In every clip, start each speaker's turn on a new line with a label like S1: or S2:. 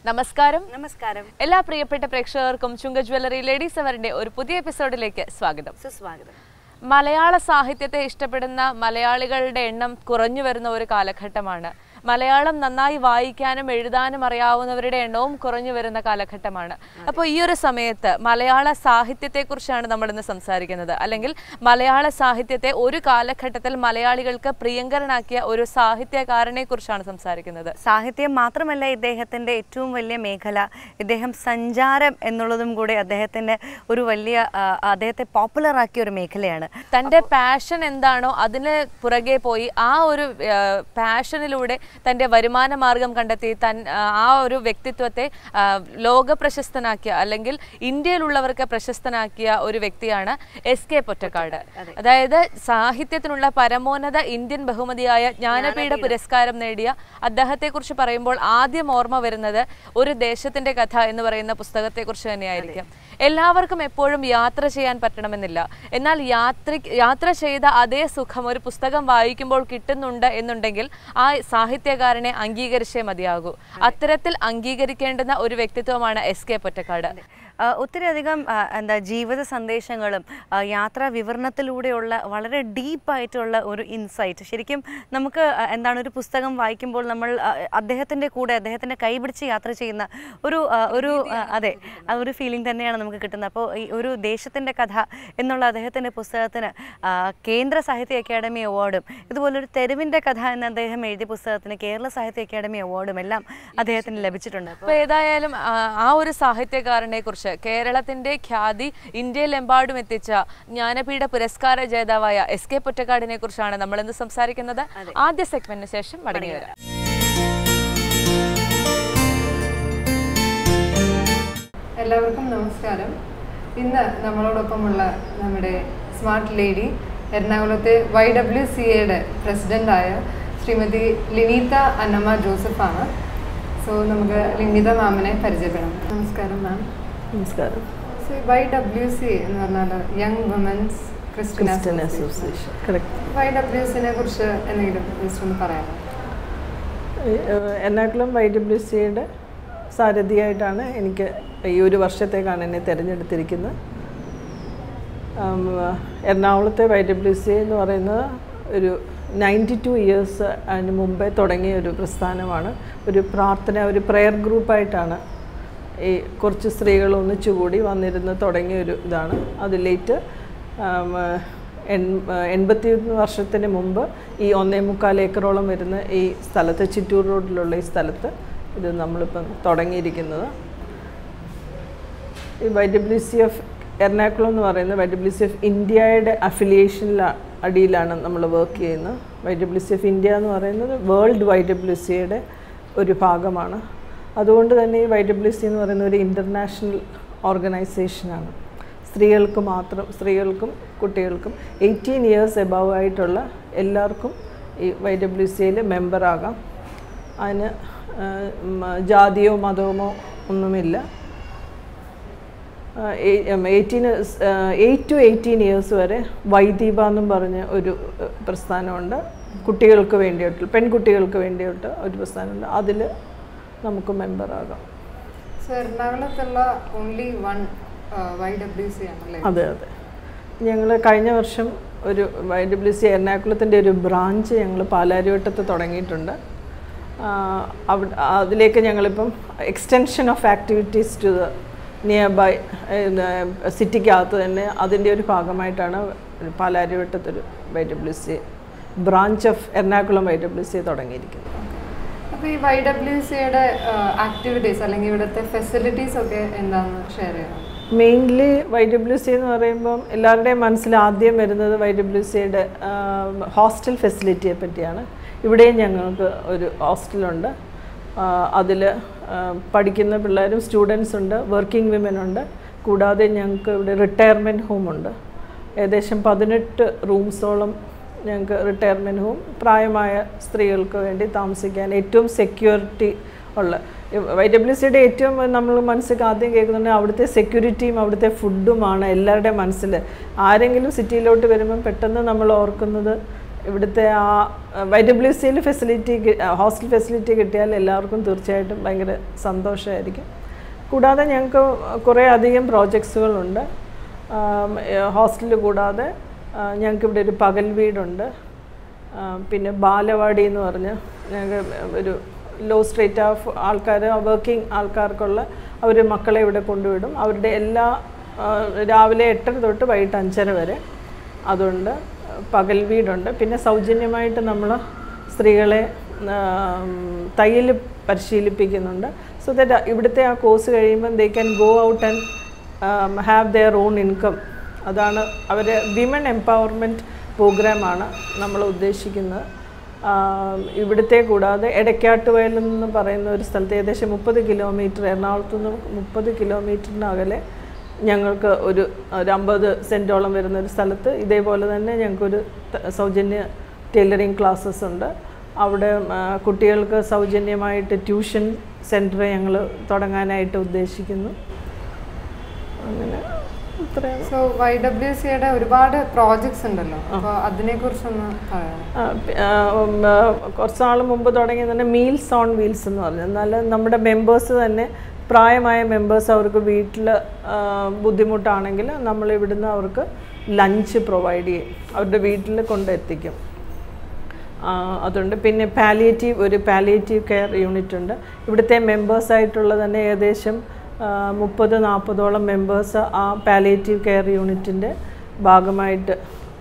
S1: നമസ്കാരം
S2: നമസ്കാരം
S1: എല്ലാ പ്രിയപ്പെട്ട പ്രേക്ഷകർക്കും ചുങ്ക ജ്വല്ലറി ലേഡീസ് അവറിന്റെ ഒരു പുതിയ എപ്പിസോഡിലേക്ക് സ്വാഗതം
S2: സുസ്വാഗതം
S1: മലയാള സാഹിത്യത്തെ ഇഷ്ടപ്പെടുന്ന മലയാളികളുടെ എണ്ണം കുറഞ്ഞു വരുന്ന ഒരു കാലഘട്ടമാണ് മലയാളം നന്നായി വായിക്കാനും എഴുതാനും അറിയാവുന്നവരുടെ എണ്ണവും കുറഞ്ഞു വരുന്ന കാലഘട്ടമാണ് അപ്പോൾ ഈ ഒരു സമയത്ത് മലയാള സാഹിത്യത്തെക്കുറിച്ചാണ് നമ്മൾ ഇന്ന് സംസാരിക്കുന്നത് അല്ലെങ്കിൽ മലയാള സാഹിത്യത്തെ ഒരു കാലഘട്ടത്തിൽ മലയാളികൾക്ക് പ്രിയങ്കരനാക്കിയ ഒരു സാഹിത്യകാരനെ കുറിച്ചാണ് സംസാരിക്കുന്നത്
S2: സാഹിത്യം മാത്രമല്ല ഇദ്ദേഹത്തിൻ്റെ ഏറ്റവും വലിയ മേഖല ഇദ്ദേഹം സഞ്ചാരം എന്നുള്ളതും കൂടെ അദ്ദേഹത്തിൻ്റെ ഒരു വലിയ ആ, അദ്ദേഹത്തെ പോപ്പുലർ ആക്കിയ ഒരു മേഖലയാണ്
S1: തൻ്റെ പാഷൻ എന്താണോ അതിന് പുറകെ പോയി ആ ഒരു പാഷനിലൂടെ തൻ്റെ വരുമാന മാർഗം കണ്ടെത്തി തൻ ആ ഒരു വ്യക്തിത്വത്തെ ആ, ലോക പ്രശസ്തനാക്കിയ അല്ലെങ്കിൽ ഇന്ത്യയിലുള്ളവർക്ക് പ്രശസ്തനാക്കിയ ഒരു വ്യക്തിയാണ് എസ് കെ പൊറ്റക്കാട് അതായത് സാഹിത്യത്തിനുള്ള പരമോന്നത ഇന്ത്യൻ ബഹുമതിയായ ജ്ഞാനപീഠ പുരസ്കാരം നേടിയ അദ്ദേഹത്തെക്കുറിച്ച് പറയുമ്പോൾ ആദ്യം ഓർമ്മ വരുന്നത് ഒരു ദേശത്തിന്റെ കഥ എന്ന് പറയുന്ന പുസ്തകത്തെക്കുറിച്ച് തന്നെയായിരിക്കും എല്ലാവർക്കും എപ്പോഴും യാത്ര ചെയ്യാൻ പറ്റണമെന്നില്ല എന്നാൽ യാത്ര യാത്ര ചെയ്ത അതേ സുഖം ഒരു പുസ്തകം വായിക്കുമ്പോൾ കിട്ടുന്നുണ്ട് എന്നുണ്ടെങ്കിൽ ആ സാഹിത്യകാരനെ അംഗീകരിച്ചേ മതിയാകൂ അത്തരത്തിൽ അംഗീകരിക്കേണ്ടുന്ന ഒരു വ്യക്തിത്വമാണ് എസ് കെ പൊറ്റക്കാട്
S2: ആ, ഒത്തിരിയധികം ആ, എന്താ ജീവിത സന്ദേശങ്ങളും ആ, യാത്രാ വിവരണത്തിലൂടെയുള്ള വളരെ ഡീപ്പായിട്ടുള്ള ഒരു ഇൻസൈറ്റ് ശരിക്കും നമുക്ക് ആ, എന്താണ് ഒരു പുസ്തകം വായിക്കുമ്പോൾ നമ്മൾ ആ, അദ്ദേഹത്തിൻ്റെ കൂടെ അദ്ദേഹത്തിൻ്റെ കൈപിടിച്ച് യാത്ര ചെയ്യുന്ന ഒരു ആ, ഒരു ആ, അതെ ആ ഒരു ഫീലിംഗ് തന്നെയാണ് നമുക്ക് കിട്ടുന്നത് അപ്പോൾ ഈ ഒരു ദേശത്തിൻ്റെ കഥ എന്നുള്ള അദ്ദേഹത്തിൻ്റെ പുസ്തകത്തിന് ആ, കേന്ദ്ര സാഹിത്യ അക്കാദമി അവാർഡും ഇതുപോലൊരു തെരുവിൻ്റെ കഥ എന്ന അദ്ദേഹം എഴുതിയ പുസ്തകത്തിന് കേരള സാഹിത്യ അക്കാദമി അവാർഡും എല്ലാം അദ്ദേഹത്തിന് ലഭിച്ചിട്ടുണ്ട് അപ്പോൾ
S1: അപ്പൊ ഏതായാലും ആ, ആ ഒരു സാഹിത്യകാരനെ കുറിച്ച് കേരളത്തിന്റെ ഖ്യാതി ഇന്ത്യയിലെമ്പാടും എത്തിച്ച ജ്ഞാനപീഠ പുരസ്കാര ജേതാവായ എസ് കെ പൊറ്റക്കാടിനെ കുറിച്ചാണ് നമ്മൾ ഇന്ന് സംസാരിക്കുന്നത് ആദ്യ സെഗ്മെന്റിന് ശേഷം മടങ്ങി വരാം
S3: എല്ലാവർക്കും നമസ്കാരം ഇന്ന് നമ്മളോടൊപ്പമുള്ള നമ്മുടെ സ്മാർട്ട് ലേഡി എറണാകുളത്തെ വൈ ഡബ്ല്യു സി എയുടെ പ്രസിഡൻ്റായ ശ്രീമതി ലിനീത അന്നമ്മ ജോസഫാണ് സോ നമുക്ക് ലിനീത മാമിനെ പരിചയപ്പെടാം നമസ്കാരം മാം
S4: നമസ്കാരം
S3: സോ വൈ ഡബ്ല്യു സി എന്ന് പറഞ്ഞാൽ young women's Christian
S4: Christian
S3: association
S4: association correct
S3: Y W സിനെ കുറിച്ച് എന്തെങ്കിലും ജസ്റ്റ് ഒന്ന് പറയാമോ
S4: എറണാകുളം വൈ ഡബ്ല്യു സിയുടെ സാരഥിയായിട്ടാണ് എനിക്ക് ഈ ഒരു വർഷത്തേക്കാണ് എന്നെ തിരഞ്ഞെടുത്തിരിക്കുന്നത് ഉം, എറണാകുളത്തെ വൈ ഡബ്ല്യു സി എന്ന് പറയുന്നത് ഒരു നയൻറ്റി ടു ഇയേഴ്സ് അതിന് മുമ്പേ തുടങ്ങിയ ഒരു പ്രസ്ഥാനമാണ് ഒരു പ്രാർത്ഥന ഒരു പ്രെയർ ഗ്രൂപ്പായിട്ടാണ് ഈ കുറച്ച് സ്ത്രീകൾ ഒന്നിച്ചുകൂടി വന്നിരുന്ന് തുടങ്ങിയ ഒരു ഇതാണ് അതിലേറ്റ് ഉം, എൺ- എൺപത്തി ഒന്ന് വർഷത്തിന് മുമ്പ് ഈ ഒന്നേ മുക്കാൽ ഏക്കറോളം വരുന്ന ഈ സ്ഥലത്ത് ചിറ്റൂർ റോഡിലുള്ള ഈ സ്ഥലത്ത് ഇത് നമ്മളിപ്പം തുടങ്ങിയിരിക്കുന്നത് ഈ Y W C F Ernakulam എന്ന് പറയുന്നത് വൈ ഡബ്ല്യു സി എഫ് ഇന്ത്യയുടെ അഫിലിയേഷനിൽ അടിയിലാണ് നമ്മൾ വർക്ക് ചെയ്യുന്നത് Y W C F India എന്ന് പറയുന്നത് വേൾഡ് വൈ ഡബ്ല്യു സിയുടെ ഒരു ഭാഗമാണ് അതുകൊണ്ട് തന്നെ ഈ വൈ ഡബ്ല്യു സി എന്ന് പറയുന്ന ഒരു ഇൻ്റർനാഷണൽ ഓർഗനൈസേഷനാണ് സ്ത്രീകൾക്ക് മാത്രം സ്ത്രീകൾക്കും കുട്ടികൾക്കും എയ്റ്റീൻ ഇയേഴ്സ് എബവ് ആയിട്ടുള്ള എല്ലാവർക്കും ഈ വൈ ഡബ്ല്യു സിയിൽ മെമ്പറാകാം അതിന് ആ, ഉം, ജാതിയോ മതമോ ഒന്നുമില്ല eighteen eight to eighteen years വരെ വൈദീപ എന്നും പറഞ്ഞ ഒരു ഏഹ്, പ്രസ്ഥാനമുണ്ട് കുട്ടികൾക്ക് വേണ്ടിയിട്ട് പെൺകുട്ടികൾക്ക് വേണ്ടിയിട്ട് ഒരു പ്രസ്ഥാനമുണ്ട് അതിൽ നമുക്ക് മെമ്പറാകാം
S3: സോ എറണാകുളത്തുള്ള only one Y W C ആണല്ലേ
S4: അതെ അതെ ഞങ്ങൾ കഴിഞ്ഞ വർഷം ഒരു വൈ ഡബ്ല്യു സി എറണാകുളത്തിൻ്റെ ഒരു ബ്രാഞ്ച് ഞങ്ങൾ പാലാരിവട്ടത്ത് തുടങ്ങിയിട്ടുണ്ട് ആഹ് അവിടെ അതിലേക്ക് ഞങ്ങളിപ്പം extension of activities to the nearby സിറ്റിക്കകത്ത് തന്നെ അതിൻ്റെ ഒരു ഭാഗമായിട്ടാണ് ഒരു പാലാരിവട്ടത്തൊരു Y W C branch of Ernakulam Y W C തുടങ്ങിയിരിക്കുന്നത്
S3: അപ്പോൾ ഈ വൈ ഡബ്ല്യു സിയുടെ ആക്ടിവിറ്റീസ് അല്ലെങ്കിൽ ഇവിടുത്തെ ഫെസിലിറ്റീസ് ഒക്കെ എന്താണെന്ന് ഷെയർ ചെയ്യണം
S4: മെയിൻലി വൈ ഡബ്ല്യു സി എന്ന് പറയുമ്പം എല്ലാവരുടെയും മനസ്സിൽ ആദ്യം വരുന്നത് വൈ ഡബ്ല്യു സിയുടെ ഹോസ്റ്റൽ ഫെസിലിറ്റിയെ പറ്റിയാണ് ഇവിടെയും ഞങ്ങൾക്ക് ഒരു ഹോസ്റ്റലുണ്ട് അതിൽ പഠിക്കുന്ന പിള്ളേരും സ്റ്റുഡൻസ് ഉണ്ട് വർക്കിംഗ് വിമൻ ഉണ്ട് കൂടാതെ ഞങ്ങൾക്ക് ഇവിടെ റിട്ടയർമെൻറ്റ് ഹോമുണ്ട് ഏകദേശം പതിനെട്ട് റൂംസോളം ഞങ്ങൾക്ക് റിട്ടയർമെൻറ്റ് ഹോം പ്രായമായ സ്ത്രീകൾക്ക് വേണ്ടി താമസിക്കാൻ ഏറ്റവും സെക്യൂരിറ്റി ഉള്ള വൈ ഡബ്ല്യു സിയുടെ ഏറ്റവും നമ്മൾ മനസ്സിൽ ആദ്യം കേൾക്കുന്നുണ്ട് അവിടുത്തെ സെക്യൂരിറ്റിയും അവിടുത്തെ ഫുഡുമാണ് എല്ലാവരുടെയും മനസ്സിൽ ആരെങ്കിലും സിറ്റിയിലോട്ട് വരുമ്പം പെട്ടെന്ന് നമ്മൾ ഓർക്കുന്നത് ഇവിടുത്തെ ആ വൈ ഡബ്ല്യു സിയിൽ ഫെസിലിറ്റി ഹോസ്റ്റൽ ഫെസിലിറ്റി കിട്ടിയാൽ എല്ലാവർക്കും തീർച്ചയായിട്ടും ഭയങ്കര സന്തോഷമായിരിക്കും കൂടാതെ ഞങ്ങൾക്ക് കുറേ അധികം പ്രോജക്ട്സുകളുണ്ട് ഹോസ്റ്റൽ കൂടാതെ ആ, ഞങ്ങൾക്ക് ഇവിടെ ഒരു പകൽ വീടുണ്ട് ആ, പിന്നെ ബാലവാടി എന്ന് പറഞ്ഞ് ഞങ്ങൾക്ക് ഒരു ലോ സ്ട്രേറ്റ് ഓഫ് ആൾക്കാർ വർക്കിംഗ് ആൾക്കാർക്കുള്ള അവർ മക്കളെ ഇവിടെ കൊണ്ടുവിടും അവരുടെ എല്ലാ ആ, രാവിലെ എട്ടര തൊട്ട് വൈകിട്ട് അഞ്ചര വരെ അതുണ്ട് പകൽ വീടുണ്ട് പിന്നെ സൗജന്യമായിട്ട് നമ്മൾ സ്ത്രീകളെ തയ്യൽ പരിശീലിപ്പിക്കുന്നുണ്ട് സോ ദാറ്റ് ഇവിടുത്തെ ആ കോഴ്സ് കഴിയുമ്പം they can go out and have their own income അതാണ് അവർ വിമൻ എംപവർമെൻറ്റ് പ്രോഗ്രാമാണ് നമ്മൾ ഉദ്ദേശിക്കുന്നത് ആം, ഇവിടുത്തെ കൂടാതെ എടക്കാട്ടുവയൽ എന്ന് പറയുന്ന ഒരു സ്ഥലത്ത് ഏകദേശം മുപ്പത് കിലോമീറ്റർ എറണാകുളത്ത് നിന്ന് മുപ്പത് കിലോമീറ്ററിനകലെ ഞങ്ങൾക്ക് ഒരു ഒരു അമ്പത് സെൻറ്റോളം വരുന്ന ഒരു സ്ഥലത്ത് ഇതേപോലെ തന്നെ ഞങ്ങൾക്കൊരു ത- സൗജന്യ ടൈലറിങ് ക്ലാസ്സസ് ഉണ്ട് അവിടെ ആ, കുട്ടികൾക്ക് സൗജന്യമായിട്ട് ട്യൂഷൻ സെൻറ്റർ ഞങ്ങൾ തുടങ്ങാനായിട്ട് ഉദ്ദേശിക്കുന്നു അങ്ങനെ ഇത്രയാണ്
S3: സോ വൈ ഡബ്ല്യു സിയുടെ ഒരുപാട് പ്രോജക്ട്സ് ഉണ്ടല്ലോ അപ്പോൾ അതിനെക്കുറിച്ചൊന്ന് പറയാം
S4: ആ, പി- ആ, ഉം, ആ, കുറച്ച് നാൾ മുമ്പ് തുടങ്ങിയ തന്നെ മീൽസ് ഓൺ വീൽസ് എന്ന് പറഞ്ഞു എന്നാൽ നമ്മുടെ മെമ്പേഴ്സ് തന്നെ പ്രായമായ മെമ്പേഴ്സ് അവർക്ക് വീട്ടിൽ ബുദ്ധിമുട്ടാണെങ്കിൽ നമ്മൾ ഇവിടുന്ന് അവർക്ക് ലഞ്ച് പ്രൊവൈഡ് ചെയ്യും അവരുടെ വീട്ടിൽ കൊണ്ടെത്തിക്കും ആ, അതുണ്ട് പിന്നെ പാലിയേറ്റീവ് ഒരു പാലിയേറ്റീവ് കെയർ യൂണിറ്റ് ഉണ്ട് ഇവിടുത്തെ മെമ്പേഴ്സായിട്ടുള്ള തന്നെ ഏകദേശം മുപ്പത് നാൽപ്പതോളം മെമ്പേഴ്സ് ആ പാലിയേറ്റീവ് കെയർ യൂണിറ്റിൻ്റെ ഭാഗമായിട്ട്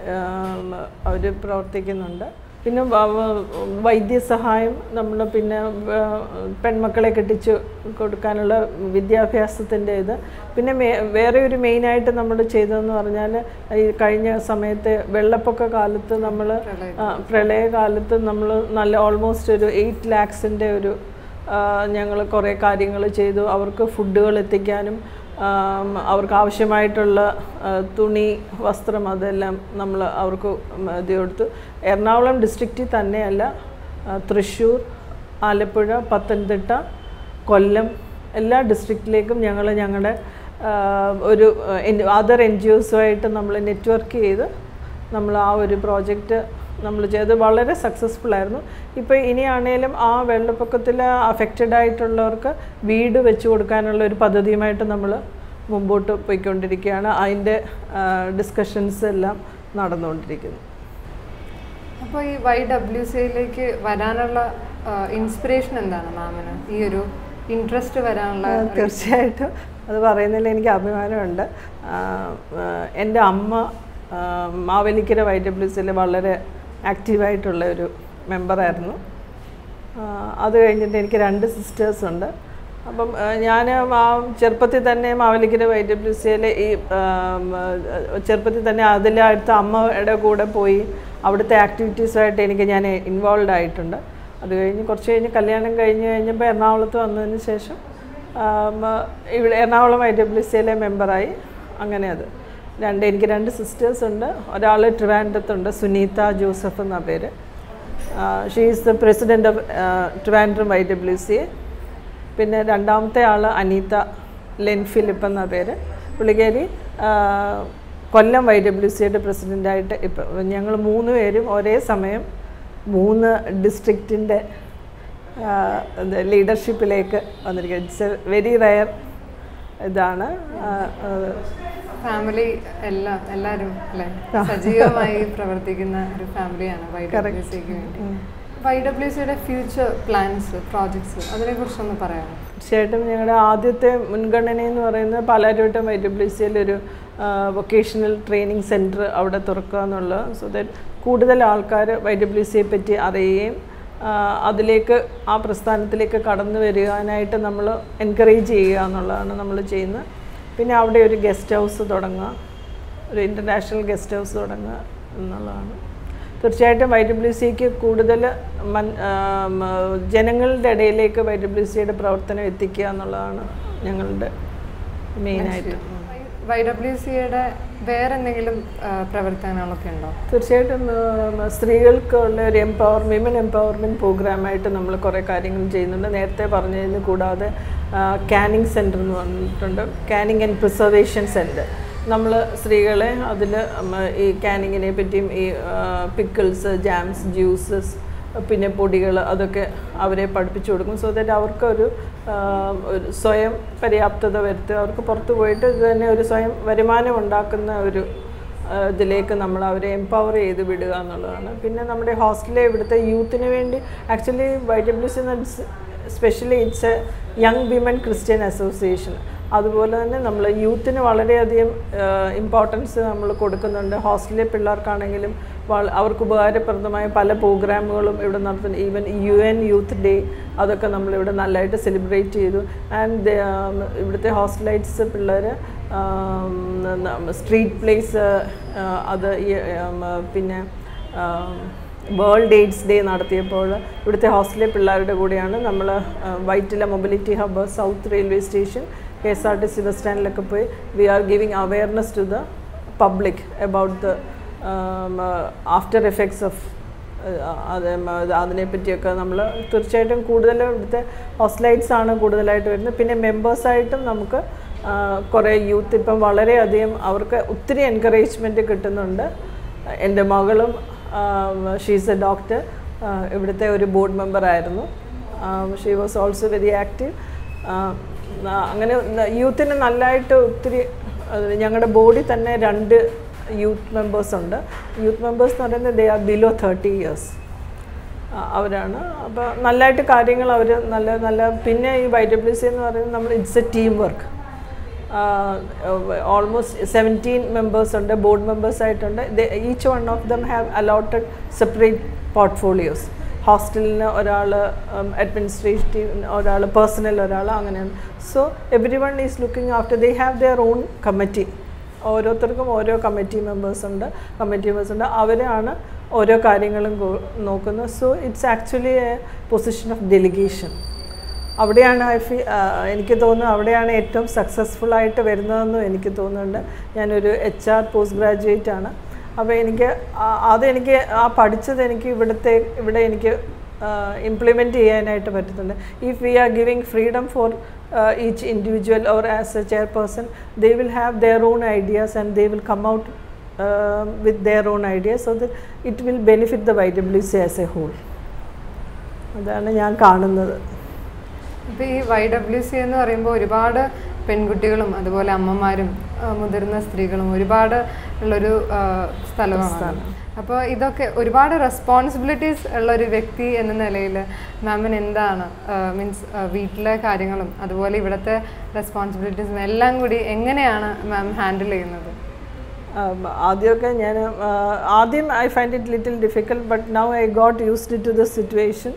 S4: അവർ പ്രവർത്തിക്കുന്നുണ്ട് പിന്നെ വ- വ- വൈദ്യസഹായം നമ്മൾ പിന്നെ വ- പെൺമക്കളെ കെട്ടിച്ച് കൊടുക്കാനുള്ള വിദ്യാഭ്യാസത്തിൻ്റെ ഇത് പിന്നെ മേ- വേറെ ഒരു മെയിനായിട്ട് നമ്മൾ ചെയ്തതെന്ന് പറഞ്ഞാൽ ഈ കഴിഞ്ഞ സമയത്ത് വെള്ളപ്പൊക്ക കാലത്ത് നമ്മൾ പ്രളയകാലത്ത് നമ്മൾ നല്ല ഓൾമോസ്റ്റ് ഒരു എയ്റ്റ് ലാക്സിൻ്റെ ഒരു ഞങ്ങൾ കുറേ കാര്യങ്ങൾ ചെയ്തു അവർക്ക് ഫുഡുകൾ എത്തിക്കാനും ആം, അവർക്ക് ആവശ്യമായിട്ടുള്ള ആ, തുണി വസ്ത്രം അതെല്ലാം നമ്മൾ അവർക്ക് ഇത് കൊടുത്തു എറണാകുളം ഡിസ്ട്രിക്റ്റിൽ തന്നെയല്ല ആ, തൃശ്ശൂർ ആലപ്പുഴ പത്തനംതിട്ട കൊല്ലം എല്ലാ ഡിസ്ട്രിക്റ്റിലേക്കും ഞങ്ങൾ ഞങ്ങളുടെ ആ, ഒരു അതർ എൻ ജി ഒസുമായിട്ട് നമ്മൾ നെറ്റ്വർക്ക് ചെയ്ത് നമ്മൾ ആ ഒരു പ്രോജക്റ്റ് നമ്മൾ ചെയ്ത് വളരെ സക്സസ്ഫുൾ ആയിരുന്നു ഇപ്പോൾ ഇനിയാണേലും ആ വെള്ളപ്പൊക്കത്തിൽ അഫക്റ്റഡ് ആയിട്ടുള്ളവർക്ക് വീട് വെച്ച് കൊടുക്കാനുള്ള ഒരു പദ്ധതിയുമായിട്ട് നമ്മൾ മുമ്പോട്ട് പോയിക്കൊണ്ടിരിക്കുകയാണ് അതിൻ്റെ ഡിസ്കഷൻസ് എല്ലാം നടന്നുകൊണ്ടിരിക്കുന്നു
S3: അപ്പോൾ ഈ വൈ ഡബ്ല്യു സിയിലേക്ക് വരാനുള്ള ഇൻസ്പിറേഷൻ എന്താണ് മാമിന് ഈ ഒരു ഇൻട്രസ്റ്റ് വരാനുള്ള
S4: ആ, തീർച്ചയായിട്ടും അത് പറയുന്നതിൽ എനിക്ക് അഭിമാനമുണ്ട് ആ, ആ, എൻ്റെ അമ്മ ആ, മാവേലിക്കര വൈ ഡബ്ല്യു സിയിൽ വളരെ ആക്റ്റീവായിട്ടുള്ള ഒരു മെമ്പറായിരുന്നു ആ, അത് കഴിഞ്ഞിട്ട് എനിക്ക് രണ്ട് സിസ്റ്റേഴ്സ് ഉണ്ട് അപ്പം ഞാൻ ആ ചെറുപ്പത്തിൽ തന്നെ മാവേലിക്കര വൈ ഡബ്ല്യു സിയിലെ ഈ ആ, ആ, ചെറുപ്പത്തിൽ തന്നെ അതിലടുത്ത അമ്മയുടെ കൂടെ പോയി അവിടുത്തെ ആക്ടിവിറ്റീസുമായിട്ട് എനിക്ക് ഞാൻ ഇൻവോൾവ് ആയിട്ടുണ്ട് അത് കഴിഞ്ഞ് കുറച്ച് കഴിഞ്ഞ് കല്യാണം കഴിഞ്ഞ് കഴിഞ്ഞപ്പോൾ എറണാകുളത്ത് വന്നതിന് ശേഷം ആം, ഇവിടെ എറണാകുളം ഐ ഡബ്ല്യു സിയിലെ മെമ്പറായി അങ്ങനെ അത് രണ്ട് എനിക്ക് രണ്ട് സിസ്റ്റേഴ്സ് ഉണ്ട് ഒരാൾ ട്രിവാൻഡ്രത്തുണ്ട് സുനീത ജോസഫ് എന്ന പേര് she is the president of Trivandrum I W C പിന്നെ രണ്ടാമത്തെ ആൾ അനീത ലെൻ ഫിലിപ്പ് എന്ന പേര് പുള്ളിക്കാരി ആ, കൊല്ലം വൈ ഡബ്ല്യു സിയുടെ പ്രസിഡൻ്റായിട്ട് ഇപ്പം ഞങ്ങൾ മൂന്ന് പേരും ഒരേ സമയം മൂന്ന് ഡിസ്ട്രിക്റ്റിൻ്റെ ലീഡർഷിപ്പിലേക്ക് വന്നിരിക്കുക ഇറ്റ്സ് എ വെരി റയർ ഇതാണ് ആ, ആ,
S3: ഫാമിലി എല്ലാം എല്ലാവരും അല്ലെ സജീവമായി പ്രവർത്തിക്കുന്ന ഒരു ഫാമിലിയാണ് വൈ ഡബ്ല്യു സിക്ക് വേണ്ടി വൈ ഡബ്ല്യു സിയുടെ ഫ്യൂച്ചർ പ്ലാൻസ് പ്രോജക്ട്സ് അതിനെ കുറിച്ചൊന്ന് പറയാമോ
S4: തീർച്ചയായിട്ടും ഞങ്ങളുടെ ആദ്യത്തെ മുൻഗണന എന്ന് പറയുന്നത് പാലാരിവട്ടം വൈ ഡബ്ല്യു സിയിൽ ഒരു വൊക്കേഷണൽ ട്രെയിനിങ് സെൻറ്റർ അവിടെ തുറക്കുക എന്നുള്ളത് സോ ദാറ്റ് കൂടുതൽ ആൾക്കാർ വൈ ഡബ്ല്യു സിയെ പറ്റി അറിയുകയും ആ, അതിലേക്ക് ആ പ്രസ്ഥാനത്തിലേക്ക് കടന്നു വരികാനായിട്ട് നമ്മൾ എൻകറേജ് ചെയ്യുക എന്നുള്ളതാണ് നമ്മൾ ചെയ്യുന്നത് പിന്നെ അവിടെ ഒരു ഗസ്റ്റ് ഹൗസ് തുടങ്ങുക ഒരു ഇൻ്റർനാഷണൽ ഗസ്റ്റ് ഹൗസ് തുടങ്ങുക എന്നുള്ളതാണ് തീർച്ചയായിട്ടും വൈ ഡബ്ല്യു സിക്ക് കൂടുതൽ മൻ ആം, ജനങ്ങളുടെ ഇടയിലേക്ക് വൈ ഡബ്ല്യു സിയുടെ പ്രവർത്തനം എത്തിക്കുക എന്നുള്ളതാണ് ഞങ്ങളുടെ മെയിനായിട്ട്
S3: വൈ ഡബ്ല്യു സിയുടെ വേറെ എന്തെങ്കിലും ആ, പ്രവർത്തനങ്ങളൊക്കെ ഉണ്ടോ
S4: തീർച്ചയായിട്ടും ഉം, സ്ത്രീകൾക്കുള്ള ഒരു എംപവർ വിമൻ എംപവർമെൻറ്റ് പ്രോഗ്രാമായിട്ട് നമ്മൾ കുറേ കാര്യങ്ങൾ ചെയ്യുന്നുണ്ട് നേരത്തെ പറഞ്ഞതിന് കൂടാതെ കാനിങ് സെൻറ്റർ എന്ന് പറഞ്ഞിട്ടുണ്ട് കാനിങ് ആൻഡ് പ്രിസർവേഷൻ സെൻറ്റർ നമ്മൾ സ്ത്രീകളെ അതിൽ ഈ കാനിങ്ങിനെ പറ്റിയും ഈ പിക്കിൾസ് ജാംസ് ജ്യൂസസ് പിന്നെ പൊടികൾ അതൊക്കെ അവരെ പഠിപ്പിച്ചു കൊടുക്കും സോ ദാറ്റ് അവർക്കൊരു ആ, ഒരു സ്വയം പര്യാപ്തത വരുത്തുക അവർക്ക് പുറത്ത് പോയിട്ട് ഇത് തന്നെ ഒരു സ്വയം വരുമാനം ഉണ്ടാക്കുന്ന ഒരു ആ, ഇതിലേക്ക് നമ്മൾ അവരെ എംപവർ ചെയ്ത് വിടുക എന്നുള്ളതാണ് പിന്നെ നമ്മുടെ ഹോസ്റ്റലിലെ ഇവിടുത്തെ യൂത്തിന് വേണ്ടി actually Y W C specially it's a young women Christian association അതുപോലെ തന്നെ നമ്മൾ യൂത്തിന് വളരെയധികം ഇമ്പോർട്ടൻസ് നമ്മൾ കൊടുക്കുന്നുണ്ട് ഹോസ്റ്റലിലെ പിള്ളേർക്കാണെങ്കിലും വള- അവർക്ക് ഉപകാരപ്രദമായ പല പ്രോഗ്രാമുകളും ഇവിടെ നടത്തുന്നു even U N youth day അതൊക്കെ നമ്മളിവിടെ നല്ലതായിട്ട് സെലിബ്രേറ്റ് ചെയ്തു ആൻഡ് ഇവിടുത്തെ ഹോസ്റ്റലൈറ്റ്സ് പിള്ളേർ സ്ട്രീറ്റ് പ്ലേസ് അത് ഈ, ഉം, പിന്നെ വേൾഡ് എയ്ഡ്സ് ഡേ നടത്തിയപ്പോൾ ഇവിടുത്തെ ഹോസ്റ്റലിലെ പിള്ളേരുടെ കൂടെയാണ് നമ്മൾ Vyttila mobility hub south railway station K S R T C bus സ്റ്റാൻഡിലൊക്കെ പോയി we are giving awareness to the public about the after effects of അത് അതിനെപ്പറ്റിയൊക്കെ നമ്മൾ തീർച്ചയായിട്ടും കൂടുതൽ ഇവിടുത്തെ ഹോസ്റ്റലൈറ്റ്സ് ആണ് കൂടുതലായിട്ട് വരുന്നത് പിന്നെ മെമ്പേഴ്സായിട്ടും നമുക്ക് ആ, കുറേ യൂത്ത് ഇപ്പം വളരെയധികം അവർക്ക് ഒത്തിരി എൻകറേജ്മെൻറ്റ് കിട്ടുന്നുണ്ട് എൻ്റെ മകളും ഷീസ് എ ഡോക്ടർ ഇവിടുത്തെ ഒരു ബോർഡ് മെമ്പർ ആയിരുന്നു she was also very active അങ്ങനെ യൂത്തിന് നല്ലതായിട്ട് ഒത്തിരി ഞങ്ങളുടെ ബോഡി തന്നെ രണ്ട് യൂത്ത് മെമ്പേഴ്സ് ഉണ്ട് യൂത്ത് മെമ്പേഴ്സ് എന്ന് പറയുന്നത് they are below thirty years അവരാണ് അപ്പോൾ നല്ലതായിട്ട് കാര്യങ്ങൾ അവർ നല്ല നല്ല പിന്നെ ഈ വൈ ഡബ്ല്യു സി എന്ന് പറയുന്നത് നമ്മൾ it's a team work almost seventeen members ഉണ്ട് ബോർഡ് മെമ്പേഴ്സ് ആയിട്ടുണ്ട് each one of them have allotted separate portfolios ഹോസ്റ്റലിന് ഒരാൾ അഡ്മിനിസ്ട്രേറ്റീവ് ഒരാൾ പേഴ്സണൽ ഒരാൾ അങ്ങനെയാണ് so every one is looking after they have their own committee ഓരോരുത്തർക്കും ഓരോ കമ്മിറ്റി മെമ്പേഴ്സ് ഉണ്ട് കമ്മിറ്റി മെമ്പേഴ്സ് ഉണ്ട് അവരാണ് ഓരോ കാര്യങ്ങളും ഗോ- നോക്കുന്നത് so it's actually a position of delegation അവിടെയാണ് ഐ ഫീ എനിക്ക് തോന്നുന്നു അവിടെയാണ് ഏറ്റവും സക്സസ്ഫുൾ ആയിട്ട് വരുന്നതെന്നും എനിക്ക് തോന്നുന്നുണ്ട് ഞാനൊരു എച്ച് ആർ പോസ്റ്റ് ഗ്രാജുവേറ്റ് ആണ് അപ്പോൾ എനിക്ക് ആ- അതെനിക്ക് ആ പഠിച്ചത് എനിക്ക് ഇവിടുത്തെ ഇവിടെ എനിക്ക് ഇംപ്ലിമെൻറ്റ് ചെയ്യാനായിട്ട് പറ്റുന്നുണ്ട് if we are giving freedom for each individual or as a chairperson they will have their own ideas and they will come out with their own ideas so that it will benefit the Y W C as a whole അതാണ് ഞാൻ കാണുന്നത്
S3: ഇപ്പൊ ഈ Y W C എന്ന് പറയുമ്പോൾ ഒരുപാട് പെൺകുട്ടികളും അതുപോലെ അമ്മമാരും ആ, മുതിർന്ന സ്ത്രീകളും ഒരുപാട് ഉള്ളൊരു ആ, സ്ഥലമാണ് അപ്പോൾ ഇതൊക്കെ ഒരുപാട് റെസ്പോൺസിബിലിറ്റീസ് ഉള്ള ഒരു വ്യക്തി എന്ന നിലയിൽ മാമിന് എന്താണ് മീൻസ് വീട്ടിലെ കാര്യങ്ങളും അതുപോലെ ഇവിടുത്തെ റെസ്പോൺസിബിലിറ്റീസും എല്ലാം കൂടി എങ്ങനെയാണ് മാം ഹാൻഡിൽ ചെയ്യുന്നത്
S4: Um, ആദ്യമൊക്കെ ഞാൻ ആദ്യം I find it little difficult but now I got used to the situation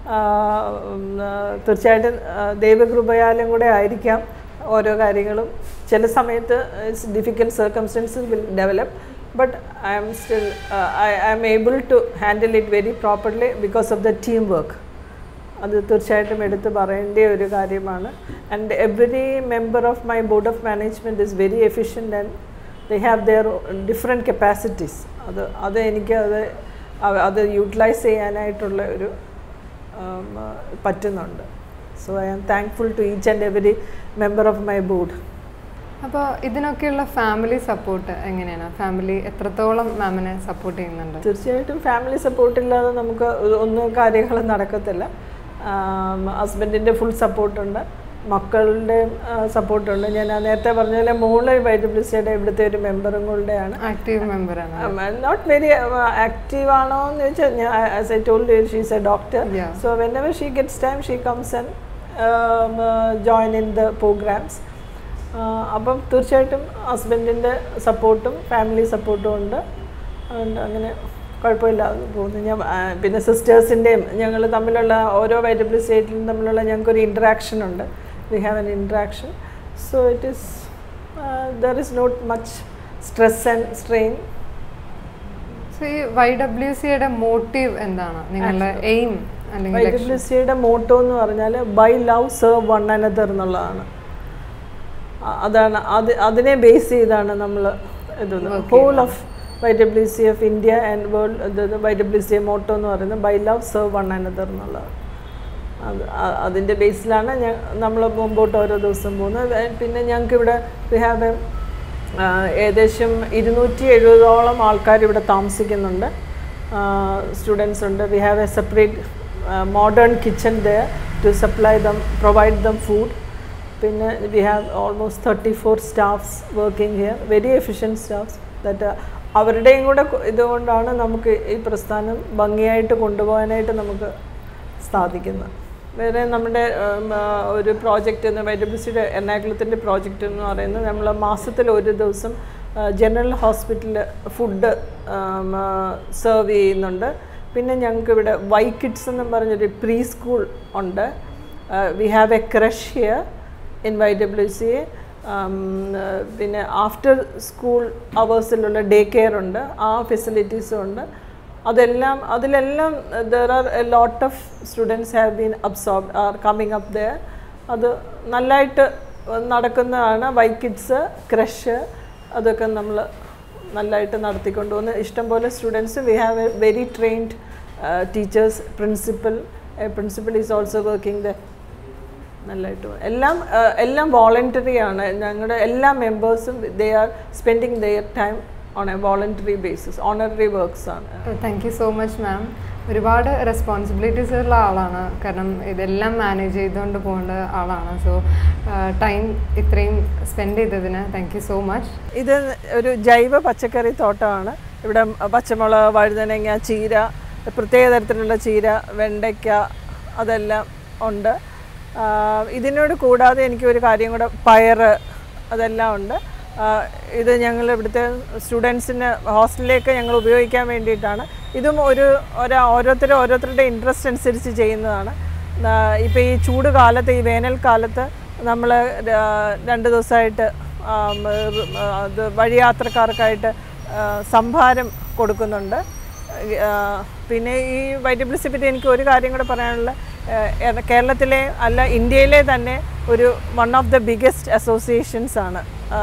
S4: തീർച്ചയായിട്ടും ആ, ദൈവകൃപയാലും കൂടെ ആയിരിക്കാം ഓരോ കാര്യങ്ങളും ചില സമയത്ത് it's difficult circumstances will develop but I am still I I am able to handle it very properly because of the team work അത് തീർച്ചയായിട്ടും എടുത്ത് പറയേണ്ട ഒരു കാര്യമാണ് and every member of my board of management is very efficient and they have there different capacities അത് അത് എനിക്ക് അത് അവ- അത് യൂട്ടിലൈസ് ചെയ്യാനായിട്ടുള്ള ഒരു ഉം, പറ്റുന്നുണ്ട് so I am thankful to each and every member of my board
S3: അപ്പോൾ ഇതിനൊക്കെയുള്ള ഫാമിലി സപ്പോർട്ട് എങ്ങനെയാണ് ഫാമിലി എത്രത്തോളം മാമിനെ സപ്പോർട്ട് ചെയ്യുന്നുണ്ട്
S4: തീർച്ചയായിട്ടും ഫാമിലി സപ്പോർട്ട് ഇല്ലാതെ നമുക്ക് ഒന്നും കാര്യങ്ങൾ നടക്കത്തില്ല ഹസ്ബൻഡിൻ്റെ ഫുൾ സപ്പോർട്ടുണ്ട് മക്കളുടെ സപ്പോർട്ടുണ്ട് ഞാൻ ആ നേരത്തെ പറഞ്ഞ പോലെ മോള് വൈ ഡബ്ല്യു സിയുടെ ഇവിടുത്തെ ഒരു മെമ്പറും കൂടെയാണ്
S3: ആക്റ്റീവ് മെമ്പറാണ്
S4: നോട്ട് വെരി ആക്റ്റീവ് ആണോ എന്ന് ചോദിച്ചാൽ ഞാൻ as I told she's a doctor
S3: Yeah.
S4: So whenever she gets time she comes and join in the programs അപ്പം തീർച്ചയായിട്ടും ഹസ്ബൻഡിൻ്റെ സപ്പോർട്ടും ഫാമിലി സപ്പോർട്ടും ഉണ്ട് അതുകൊണ്ട് അങ്ങനെ കുഴപ്പമില്ലാതെ പോകുന്നു ഞാൻ ആ, പിന്നെ സിസ്റ്റേഴ്സിൻ്റെയും ഞങ്ങൾ തമ്മിലുള്ള ഓരോ വൈറ്റബിൾ സ്റ്റേറ്റിലും തമ്മിലുള്ള ഞങ്ങൾക്കൊരു ഇൻട്രാക്ഷൻ ഉണ്ട് we have an interaction so it is there is not much stress and strain
S3: so ഈ വൈ ഡബ്ല്യു സിയുടെ മോട്ടീവ് എന്താണ് നിങ്ങളുടെ എയിം അല്ലെങ്കിൽ ലക്ഷ്യം?
S4: വൈഡബ്ല്യുസിയുടെ മോട്ടോ എന്ന് പറഞ്ഞാൽ by love serve one another എന്നുള്ളതാണ് അ- അതാണ് അത് അതിനെ ബേസ് ചെയ്താണ് നമ്മൾ ഇത് whole of Y W C of India and world Y W C motto എന്ന് പറയുന്നത് by love serve one another എന്നുള്ളത് അത് അ- അതിൻ്റെ ബേസിലാണ് നമ്മൾ മുമ്പോട്ട് ഓരോ ദിവസം പോകുന്നത് വേ- പിന്നെ ഞങ്ങൾക്ക് ഇവിടെ വി ഹാവ് എ ആഹ് ഏകദേശം ഇരുന്നൂറ്റി എഴുപതോളം ആൾക്കാർ ഇവിടെ താമസിക്കുന്നുണ്ട് സ്റ്റുഡൻസ് ഉണ്ട് we have a separate modern kitchen the to supply them provide them food പിന്നെ we have almost thirty four staffs working here very efficient staffs that അവരുടെയും കൂടെ കൊ- ഇതുകൊണ്ടാണ് നമുക്ക് ഈ പ്രസ്ഥാനം ഭംഗിയായിട്ട് കൊണ്ടുപോകാനായിട്ട് നമുക്ക് സാധിക്കുന്നത് വേറെ നമ്മുടെ ഉം, ആ, ഒരു പ്രോജക്റ്റ് എന്ന് വൈ ഡബ്ല്യു സിയുടെ എറണാകുളത്തിൻ്റെ പ്രോജക്റ്റ് എന്ന് പറയുന്നത് നമ്മൾ മാസത്തിൽ ഒരു ദിവസം ജനറൽ ഹോസ്പിറ്റലിൽ ഫുഡ് സെർവ് ചെയ്യുന്നുണ്ട് പിന്നെ ഞങ്ങൾക്ക് ഇവിടെ വൈ കിഡ്സ് എന്നും പറഞ്ഞൊരു പ്രീ സ്കൂൾ ഉണ്ട് we have a creche here in Y W C പിന്നെ ആഫ്റ്റർ സ്കൂൾ അവേഴ്സിലുള്ള ഡേ കെയർ ഉണ്ട് ആ ഫെസിലിറ്റീസും ഉണ്ട് അതെല്ലാം അതിലെല്ലാം there are a lot of students have been absorbed are coming up there അത് നല്ലതായിട്ട് നടക്കുന്നതാണ് വൈ കിഡ്സ് ക്രഷ് അതൊക്കെ നമ്മൾ നല്ലതായിട്ട് നടത്തിക്കൊണ്ട് പോകുന്നു ഇഷ്ടംപോലെ students we have a very trained teachers principal principal is also working the നല്ലതായിട്ട് പോകുന്നു. എല്ലാം ആ, എല്ലാം വോളണ്ടറി ആണ് ഞങ്ങളുടെ എല്ലാ മെമ്പേഴ്സും they are spending their time on a voluntary basis honorary works ആണ്
S3: thank you so much ma'am ഒരുപാട് റെസ്പോൺസിബിലിറ്റീസ് ഉള്ള ആളാണ് കാരണം ഇതെല്ലാം മാനേജ് ചെയ്തുകൊണ്ട് പോകേണ്ട ആളാണ് സോ ടൈം ഇത്രയും സ്പെൻഡ് ചെയ്തതിന് താങ്ക് യു സോ മച്ച്
S4: ഇത് ഒരു ജൈവ പച്ചക്കറി തോട്ടമാണ് ഇവിടെ പച്ചമുളക് വഴുതനങ്ങ ചീര പ്രത്യേക തരത്തിലുള്ള ചീര വെണ്ടയ്ക്ക അതെല്ലാം ഉണ്ട് ആ, ഇതിനോട് കൂടാതെ എനിക്ക് ഒരു കാര്യം കൂടെ പയറ് അതെല്ലാം ഉണ്ട് ആ, ഇത് ഞങ്ങൾ ഇവിടുത്തെ സ്റ്റുഡൻസിന് ഹോസ്റ്റലിലേക്ക് ഞങ്ങൾ ഉപയോഗിക്കാൻ വേണ്ടിയിട്ടാണ് ഇതും ഒരു ഒരാ ഓരോരുത്തരും ഓരോരുത്തരുടെ ഇൻട്രസ്റ്റ് അനുസരിച്ച് ചെയ്യുന്നതാണ് ഇപ്പോൾ ഈ ചൂട് കാലത്ത് ഈ വേനൽക്കാലത്ത് നമ്മൾ രണ്ട് ദിവസമായിട്ട് ആം, ആ, അത് വഴിയാത്രക്കാർക്കായിട്ട് ആ, സംഭാരം കൊടുക്കുന്നുണ്ട് ആ, പിന്നെ ഈ വൈറ്റബിളിസിനെ പറ്റി എനിക്ക് ഒരു കാര്യം കൂടെ പറയാനുള്ള കേരളത്തിലെ അല്ല ഇന്ത്യയിലെ തന്നെ ഒരു one of the biggest associations ആണ്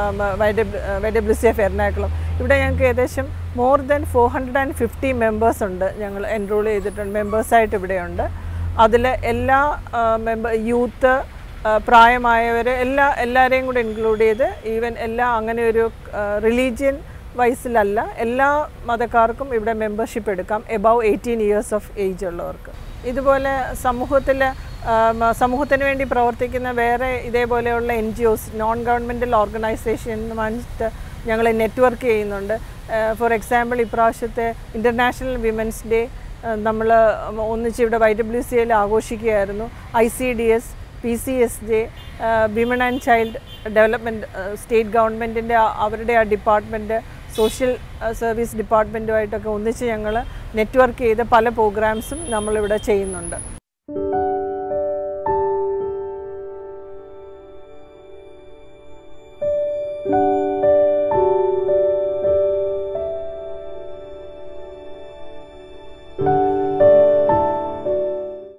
S4: വൈഡബ്ല്യു എഫ് എറണാകുളം ഇവിടെ ഞങ്ങൾക്ക് ഏകദേശം more than four hundred and fifty members ഉണ്ട് ഞങ്ങൾ എൻറോൾ ചെയ്തിട്ടുണ്ട് മെമ്പേഴ്സായിട്ട് ഇവിടെയുണ്ട് അതിൽ എല്ലാ മെമ്പർ യൂത്ത് പ്രായമായവർ എല്ലാ എല്ലാവരെയും കൂടെ ഇൻക്ലൂഡ് ചെയ്ത് ഈവൻ എല്ലാ അങ്ങനെ ഒരു റിലീജിയൻ വയസ്സിലല്ല എല്ലാ മതക്കാർക്കും ഇവിടെ മെമ്പർഷിപ്പ് എടുക്കാം above eighteen years of age ഉള്ളവർക്ക് ഇതുപോലെ സമൂഹത്തിൽ സമൂഹത്തിന് വേണ്ടി പ്രവർത്തിക്കുന്ന വേറെ ഇതേപോലെയുള്ള N G Os non governmental ഓർഗനൈസേഷനുമായിട്ട് ഞങ്ങൾ നെറ്റ്വർക്ക് ചെയ്യുന്നുണ്ട് ഫോർ എക്സാമ്പിൾ ഇപ്രാവശ്യത്തെ ഇൻ്റർനാഷണൽ വിമൻസ് ഡേ നമ്മൾ ഒന്നിച്ച് ഇവിടെ വൈ ഡബ്ല്യു സി എൽ ആഘോഷിക്കുകയായിരുന്നു I C D S P C S J women and child development state ഗവൺമെൻറ്റിൻ്റെ അവരുടെ ആ ഡിപ്പാർട്ട്മെൻറ്റ് സോഷ്യൽ സർവീസ് ഡിപ്പാർട്ട്മെൻറ്റുമായിട്ടൊക്കെ ഒന്നിച്ച് ഞങ്ങൾ നെറ്റ്വർക്ക് ചെയ്ത് പല പ്രോഗ്രാംസും നമ്മളിവിടെ ചെയ്യുന്നുണ്ട്